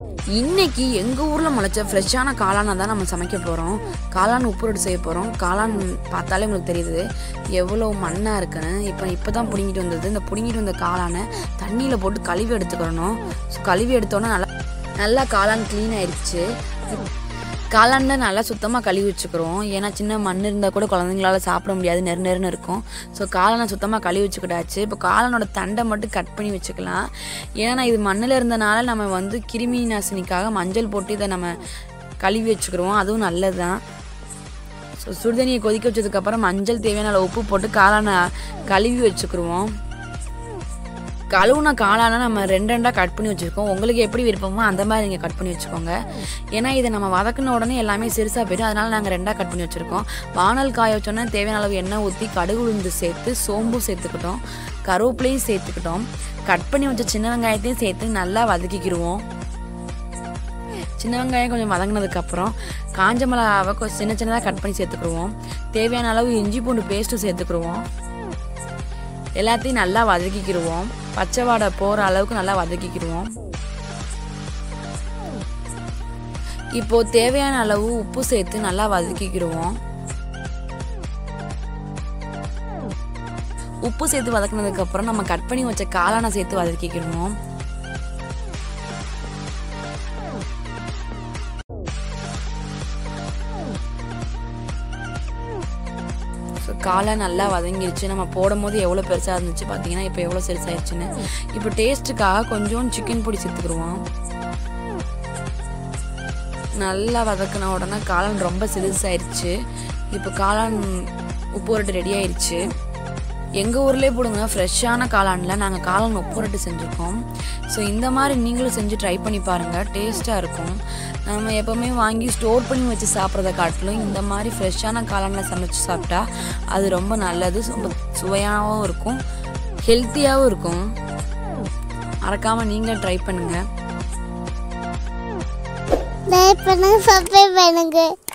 இன்னைக்கு எங்கள் ஊரில் முளைச்ச ஃப்ரெஷ்ஷான காளானை தான் நம்ம சமைக்க போகிறோம் காளான் உப்பு ரொட்டி செய்ய போகிறோம் காளான் பார்த்தாலே உங்களுக்கு தெரியுது எவ்வளோ மண்ணாக இருக்குன்னு இப்போ இப்போ தான் பிடுங்கிட்டு வந்தது இந்த பிடுங்கிட்டு வந்த காளானை தண்ணியில் போட்டு கழுவி எடுத்துக்கிறணும் ஸோ கழுவி எடுத்தோன்னே நல்லா நல்லா காளான் க்ளீன் ஆயிடுச்சு காளான்ல நல்லா சுத்தமாக கழுவி வச்சுக்கிறோம் ஏன்னா சின்ன மண் இருந்தால் கூட குழந்தைங்களால சாப்பிட முடியாது நெரு நெருன்னு இருக்கும் ஸோ காளானை சுத்தமாக கழுவி வச்சுக்கிட்டாச்சு இப்போ காளானோட தண்டை மட்டும் கட் பண்ணி வச்சுக்கலாம் ஏன்னா இது மண்ணில் இருந்தனால நம்ம வந்து கிருமி நாசினிக்காக மஞ்சள் போட்டு இதை நம்ம கழுவி வச்சுக்கிறோம் அதுவும் நல்லது தான் ஸோ சுடுதண்ணியை கொதிக்க வச்சதுக்கப்புறம் மஞ்சள் தேவையான அளவு உப்பு போட்டு காளானை கழுவி வச்சுக்கிருவோம் கழுவுன காளான நம்ம ரெண்டு ரெண்டாக கட் பண்ணி வச்சுருக்கோம் உங்களுக்கு எப்படி விருப்பமோ அந்த மாதிரி நீங்கள் கட் பண்ணி வச்சுக்கோங்க ஏன்னா இதை நம்ம வதக்கின உடனே எல்லாமே சிறுசாக போயிடும் அதனால் நாங்கள் ரெண்டாக கட் பண்ணி வச்சுருக்கோம் வானல் காய வச்சோன்னே தேவையான அளவு எண்ணெய் ஊற்றி கடுகு உளுந்து சேர்த்து சோம்பு சேர்த்துக்கிட்டோம் கருவேப்பிலையும் சேர்த்துக்கிட்டோம் கட் பண்ணி வச்ச சின்ன வெங்காயத்தையும் சேர்த்து நல்லா வதக்கிக்கிடுவோம் சின்ன வெங்காயம் கொஞ்சம் வதங்கினதுக்கப்புறம் காஞ்ச மிளகாவை கொஞ்சம் சின்ன சின்னதாக கட் பண்ணி சேர்த்துக்கிடுவோம் தேவையான அளவு இஞ்சி பூண்டு பேஸ்ட்டும் சேர்த்துக்கிடுவோம் எல்லாத்தையும் நல்லா வதக்கிக்கிடுவோம் பச்சை வாடை போகிற அளவுக்கு நல்லா வதக்கிக்கிடுவோம் இப்போ தேவையான அளவு உப்பு சேர்த்து நல்லா வதக்கிக்கிடுவோம் உப்பு சேர்த்து வதக்கினதுக்கு அப்புறம் நம்ம கட் பண்ணி வச்ச காளானை சேர்த்து வதக்கிக்கிடுவோம் ஸோ காலை நல்லா வதங்கிருச்சு நம்ம போடும் போது எவ்வளோ பெருசாக இருந்துச்சு பார்த்தீங்கன்னா இப்போ எவ்வளோ பெருசாகிடுச்சுன்னு இப்போ டேஸ்ட்டுக்காக கொஞ்சம் சிக்கன் பொடி சேர்த்துக்கிடுவோம் நல்லா வதக்கின உடனே காளான் ரொம்ப சிறுசாயிருச்சு இப்போ காளான் உப்பு ரொட்டி ரெடி ஆயிடுச்சு எங்கள் ஊர்லேயே போடுங்க ஃப்ரெஷ்ஷான காளானில் நாங்கள் காளான் உப்பு ரொட்டி செஞ்சுருக்கோம் ஸோ இந்த மாதிரி நீங்களும் செஞ்சு ட்ரை பண்ணி பாருங்கள் டேஸ்ட்டாக இருக்கும் நம்ம எப்போவுமே வாங்கி ஸ்டோர் பண்ணி வச்சு சாப்பிட்றத காட்டிலும் இந்த மாதிரி ஃப்ரெஷ்ஷான காளானில் சமைச்சு சாப்பிட்டா அது ரொம்ப நல்லது ரொம்ப சுவையாகவும் இருக்கும் ஹெல்த்தியாகவும் இருக்கும் மறக்காமல் நீங்களும் ட்ரை பண்ணுங்கள் லைக் பண்ணுங்க சப்ஸ்கிரைப் பண்ணுங்க